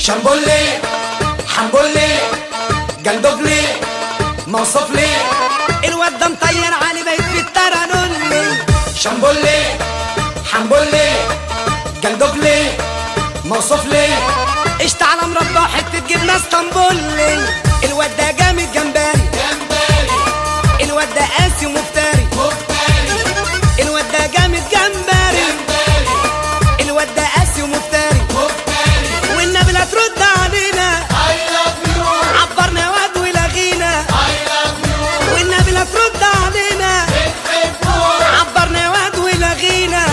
شامبولي حنبولي جندوبلي موصفلي الواد ده مطير علي بيت في الترانولي شامبولي حنبولي جندوبلي موصفلي قشطة على مربى وحتة جبنة اسطنبولي الواد ده جامد جمبري الواد ده قاسي ومفتري الواد ده جامد جمبري الواد ده قاسي ومفتري والنبي لا ترد علينا عبرنا يا واد ولغينا والنبي لا ترد علينا عبرنا يا واد ولغينا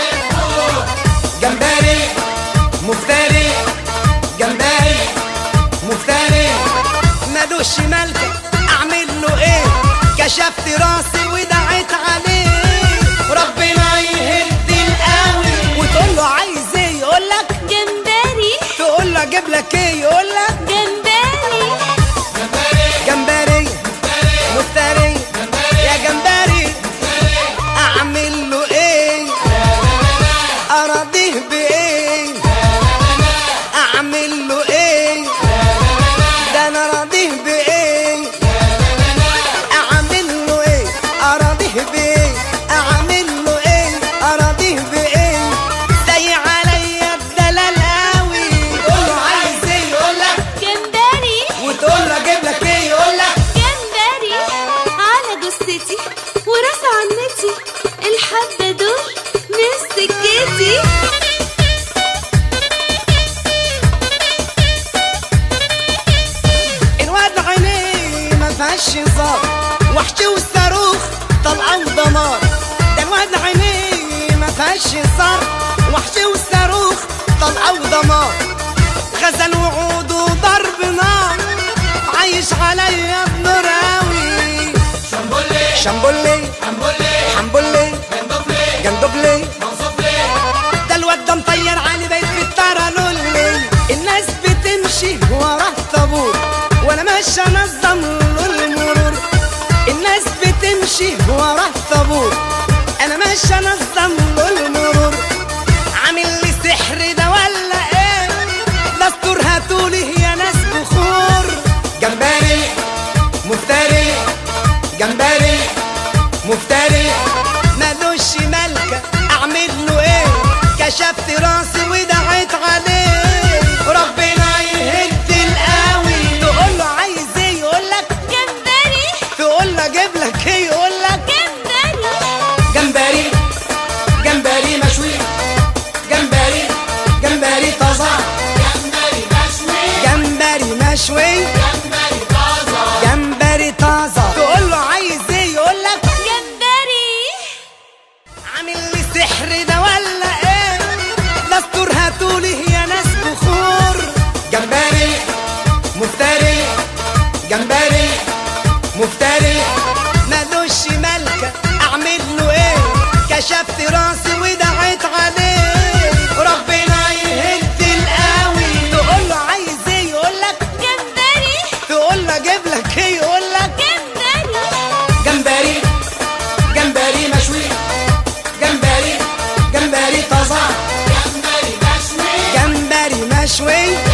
جمبري مفتري جمبري مفتري مالوش ملكة اعمل له ايه كشفت راسي ودعيت عليه ربنا يهد القوي وتقول له عايز ايه يقول لك جمبري تقول له اجيب لك ايه يقول لك جمبري جمبري مفتري يا جمبري اعمل له ايه اراضيه بايه اعمل له ايه ده انا راضيه بايه اعمل له ايه اراضيه بايه اعمل له ايه اراضيه بايه زي عليا الدلال قوي تقول له عايز ايه يقول لك جمبري وتقول له اجيب لك ايه يقول لك جمبري على جثتي وراس عنتي الحبة دول من سكتي الواد عينيه ما فيهاش هزار وحش والصاروخ طلعوا دمار ده الواد عينيه ما فيهاش هزار وحش والصاروخ طلعوا دمار غزل وعود وضرب نار عايش عليا بنور قوي شامبولي شامبولي حنبولي حنبولي جندوبلي جندوبلي موصفلي ده الواد ده مطير علي بيت في الترانولي الناس بتمشي وراه طابور وانا ماشي انظم له المرور الناس بتمشي وراه طابور انا ماشي انظم له المرور عامل لي سحر ده ولا ايه دستور هاتولي يا ناس بخور جمبري مفتري جمبري مفتري مالوش ملكة اعمل له ايه كشفت راسي ودعيت عليه ربنا يهد القوي تقول له عايز ايه يقول لك جمبري تقول له اجيب لك ايه يقول لك جمبري جمبري جمبري مشوي جمبري جمبري طازة جمبري مشوي جمبري مشوي جمبري طازة جمبري طازة تقول له عايز ايه يقول لك جمبري عامل لي سحر ده ولا ايه دستور هاتولي يا ناس بخور جمبري مفتري جمبري مفتري مالوش ملكة اعمل له ايه كشفت راسي ودعيت عليه ربنا يهد القوي تقول له عايز ايه يقول لك جمبري تقول له اجيب لك ايه يقول لك جمبري جمبري جمبري مشوي جمبري جمبري طازة جمبري مشوي جمبري مشوي